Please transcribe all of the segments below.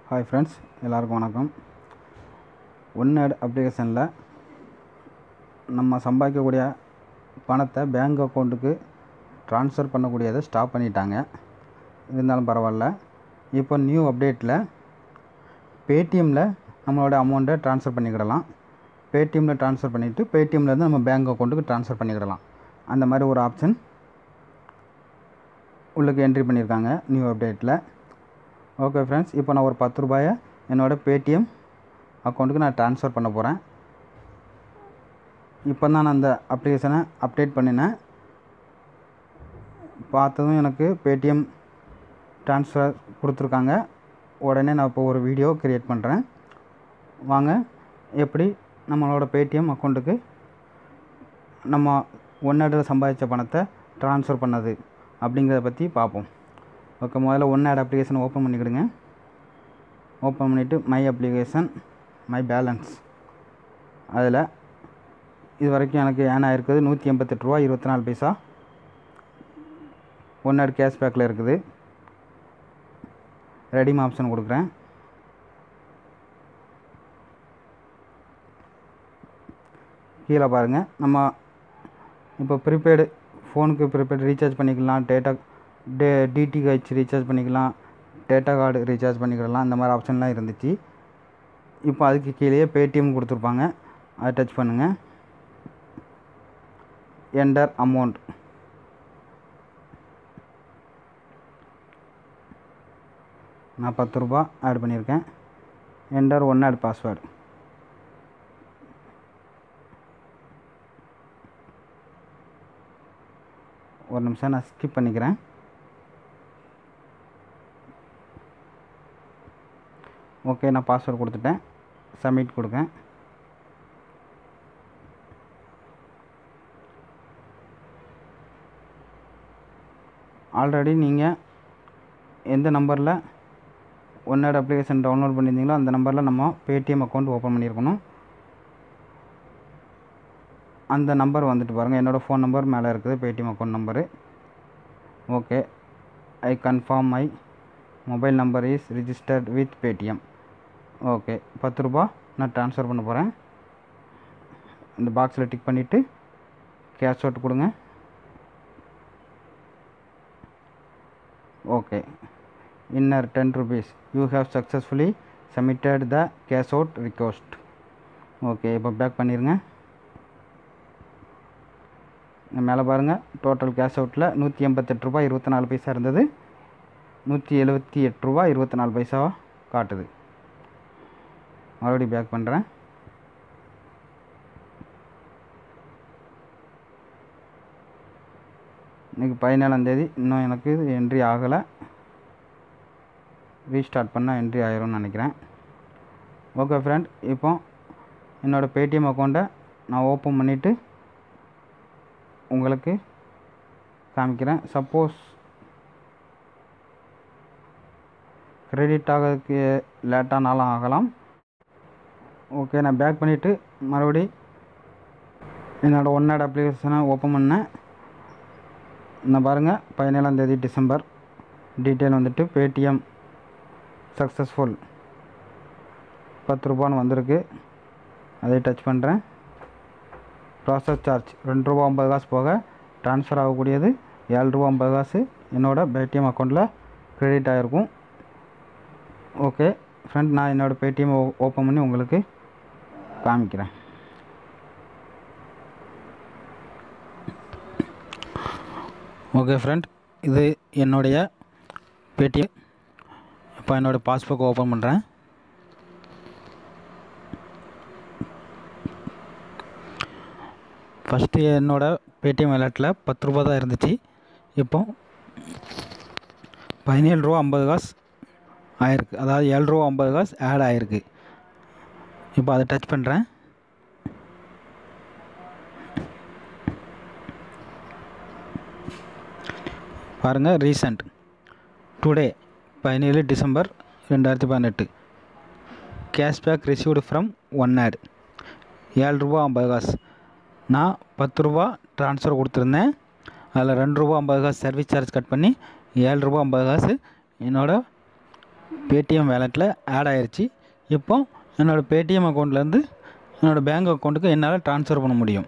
hi friends எல்லாருக்கும் வணக்கம் ஒன்ஆட் அப்ளிகேஷனில் நம்ம சம்பாதிக்கக்கூடிய பணத்தை பேங்க் அக்கௌண்ட்டுக்கு ட்ரான்ஸ்ஃபர் பண்ணக்கூடியதை ஸ்டாப் பண்ணிட்டாங்க இருந்தாலும் பரவாயில்ல இப்போ நியூ அப்டேட்டில் பேடிஎம்மில் நம்மளோட அமௌண்ட்டை ட்ரான்ஸ்ஃபர் பண்ணிக்கிடலாம் பேடிஎம்மில் ட்ரான்ஸ்ஃபர் பண்ணிவிட்டு பேடிஎம்லேருந்து நம்ம பேங்க் அக்கௌண்ட்டுக்கு ட்ரான்ஸ்ஃபர் பண்ணிக்கிடலாம் அந்த மாதிரி ஒரு ஆப்ஷன் உள்ளுக்கு என்ட்ரி பண்ணியிருக்காங்க நியூ அப்டேட்டில் ஓகே ஃப்ரெண்ட்ஸ் இப்போ நான் ஒரு பத்து ரூபாயை என்னோடய பேடிஎம் அக்கௌண்ட்டுக்கு நான் ட்ரான்ஸ்ஃபர் பண்ண போகிறேன் இப்போ தான் நான் அந்த அப்ளிகேஷனை அப்டேட் பண்ணினேன் பார்த்ததும் எனக்கு பேடிஎம் ட்ரான்ஸ்ஃபர் கொடுத்துருக்காங்க உடனே நான் இப்போ ஒரு வீடியோ க்ரியேட் பண்ணுறேன் வாங்க எப்படி நம்மளோட பேடிஎம் அக்கௌண்ட்டுக்கு நம்ம ஒன்னாடில் சம்பாதிச்ச பணத்தை ட்ரான்ஸ்ஃபர் பண்ணது அப்படிங்கிறத பற்றி பார்ப்போம் ஓகே முதல்ல ஒன் ஆட் அப்ளிகேஷன் ஓப்பன் பண்ணிக்கிடுங்க ஓப்பன் பண்ணிவிட்டு மை அப்ளிகேஷன் மை பேலன்ஸ் அதில் இது வரைக்கும் எனக்கு ஏன் ஆயிருக்குது நூற்றி எண்பத்தெட்டு ரூபா இருபத்தி நாலு பைசா ஒன் ஆட் கேஷ்பேக்கில் இருக்குது ரெடிம் ஆப்ஷன் கொடுக்குறேன் கீழே பாருங்கள் நம்ம இப்போ ப்ரீபெய்டு ஃபோனுக்கு ப்ரீபெய்டு ரீசார்ஜ் பண்ணிக்கலாம் டேட்டா டே டிடிஹெச் ரீசார்ஜ் பண்ணிக்கலாம் டேட்டா கார்டு ரீசார்ஜ் பண்ணிக்கிடலாம் இந்த மாதிரி ஆப்ஷன்லாம் இருந்துச்சு இப்போ அதுக்கு கீழேயே பேடிஎம் கொடுத்துருப்பாங்க அதை டச் பண்ணுங்கள் என்டர் அமௌண்ட் நான் பத்து ரூபா ஆட் பண்ணியிருக்கேன் என்டர் ஒன் ஆட் பாஸ்வேர்டு ஒரு நிமிஷம் நான் ஸ்கிப் பண்ணிக்கிறேன் ஓகே நான் பாஸ்வேர்டு கொடுத்துட்டேன் சப்மிட் கொடுங்க ஆல்ரெடி நீங்கள் எந்த நம்பரில் ஒன்னோட அப்ளிகேஷன் டவுன்லோட் பண்ணியிருந்தீங்களோ அந்த நம்பரில் நம்ம பேடிஎம் அக்கௌண்ட் ஓப்பன் பண்ணியிருக்கணும் அந்த நம்பர் வந்துட்டு பாருங்கள் என்னோடய ஃபோன் நம்பர் மேலே இருக்குது Paytm account number okay I confirm my mobile number is registered with Paytm okay பத்து ரூபா நான் ட்ரான்ஸ்ஃபர் பண்ண போகிறேன் இந்த பாக்ஸில் டிக் பண்ணிவிட்டு கேஷ் அவுட் கொடுங்க ஓகே இன்னர் ten rupees you have successfully submitted the cash out request okay இப்போ பேக் பண்ணிடுங்க மேலே பாருங்கள் டோட்டல் கேஷ் அவுட்டில் நூற்றி எண்பத்தெட்டு ரூபா இருபத்தி நாலு பைசா இருந்தது நூற்றி எழுபத்தி எட்டு ரூபா இருபத்தி நாலு பைசாவாக காட்டுது மறுபடியும் பேக் பண்ணுறேன் இன்றைக்கி பதினேழாந்தேதி இன்னும் எனக்கு என்ட்ரி ஆகலை ரீஸ்டார்ட் பண்ணால் என்ட்ரி ஆயிரும்னு நினைக்கிறேன் ஓகே ஃப்ரெண்ட் இப்போ என்னோடய பேடிஎம் அக்கௌண்ட்டை நான் ஓப்பன் பண்ணிவிட்டு உங்களுக்கு காமிக்கிறேன் சப்போஸ் கிரெடிட் ஆகிறதுக்கு லேட்டானாலும் ஆகலாம் ஓகே நான் பேக் பண்ணிவிட்டு மறுபடி என்னோடய ஒன்னாட் அப்ளிகேஷனை ஓப்பன் பண்ணேன் நான் பாருங்கள் பதினேழாந்தேதி டிசம்பர் டீட்டெயில் வந்துட்டு பேடிஎம் சக்ஸஸ்ஃபுல் பத்து ரூபான்னு வந்திருக்கு அதை டச் பண்ணுறேன் ப்ராசஸ் சார்ஜ் ரெண்டு ரூபா ஐம்பது காசு போக ட்ரான்ஸ்ஃபர் ஆகக்கூடியது ஏழு ரூபா ஐம்பது காசு என்னோடய பேடிஎம் அக்கௌண்ட்டில் க்ரெடிட் ஆகிருக்கும் ஓகே ஃப்ரெண்ட் நான் என்னோடய பேடிஎம் ஓப்பன் பண்ணி உங்களுக்கு காமிக்கிறேன் ஓகே ஃப்ரெண்ட் இது என்னுடைய பேடிஎம் இப்போ என்னோடய பாஸ்புக் ஓப்பன் பண்ணுறேன் ஃபஸ்ட்டு என்னோடய பேடிஎம் விளையாட்டில் பத்து ரூபா தான் இருந்துச்சு இப்போ பதினேழு ரூபா ஐம்பது காசு ஆயிருக்கு அதாவது ஏழு ரூபா ஐம்பது காசு ஆட் ஆகிருக்கு இப்போ அதை டச் பண்ணுறேன் பாருங்கள் ரீசண்ட் டுடே பதினேழு டிசம்பர் ரெண்டாயிரத்தி பதினெட்டு cashback received from one add ஏழு ரூபா ஐம்பது காசு நான் பத்து ரூபா ட்ரான்ஸ்ஃபர் கொடுத்துருந்தேன் அதில் ரெண்டு ரூபா ஐம்பது காசு சர்வீஸ் சார்ஜ் கட் பண்ணி ஏழு ரூபா ஐம்பது காசு என்னோடய பேடிஎம் வேலெட்டில் ஆட் ஆயிருச்சு இப்போ என்னோடய பேடிஎம் அக்கௌண்ட்லேருந்து என்னோடய பேங்க் அக்கௌண்ட்டுக்கு என்னால் ட்ரான்ஸ்ஃபர் பண்ண முடியும்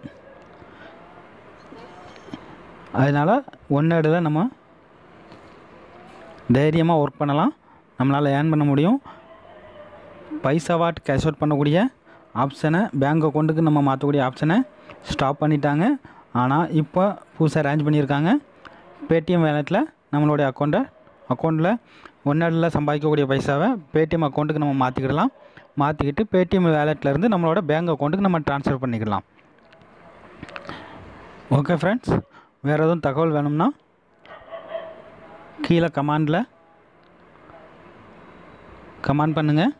அதனால் ஒன்னேடில் நம்ம தைரியமாக ஒர்க் பண்ணலாம் நம்மளால் ஏர்ன் பண்ண முடியும் பைசாவாட் கேஷ் அவுட் பண்ணக்கூடிய ஆப்ஷனை பேங்க் அக்கௌண்ட்டுக்கு நம்ம மாற்றக்கூடிய ஆப்ஷனை ஸ்டாப் பண்ணிட்டாங்க ஆனால் இப்போ புதுசாக அரேஞ்ச் பண்ணியிருக்காங்க பேடிஎம் வேலெட்டில் நம்மளுடைய அக்கௌண்ட்டை அக்கௌண்ட்டில் ஒன்னடில் சம்பாதிக்கக்கூடிய பைசாவை பேடிஎம் அக்கௌண்ட்டுக்கு நம்ம மாற்றிக்கிடலாம் மாற்றிக்கிட்டு பேடிஎம் வேலெட்லேருந்து நம்மளோட பேங்க் அக்கௌண்ட்டுக்கு நம்ம ட்ரான்ஸ்ஃபர் பண்ணிக்கலாம் ஓகே ஃப்ரெண்ட்ஸ் வேறு எதுவும் தகவல் வேணும்னா கீழே கமாண்டில் கமெண்ட் பண்ணுங்கள்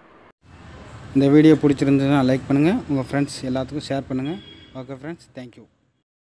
இந்த வீடியோ பிடிச்சிருந்ததுன்னா லைக் பண்ணுங்கள் உங்கள் ஃப்ரெண்ட்ஸ் எல்லாத்துக்கும் ஷேர் பண்ணுங்கள் ஓகே ஃப்ரெண்ட்ஸ் தேங்க்யூ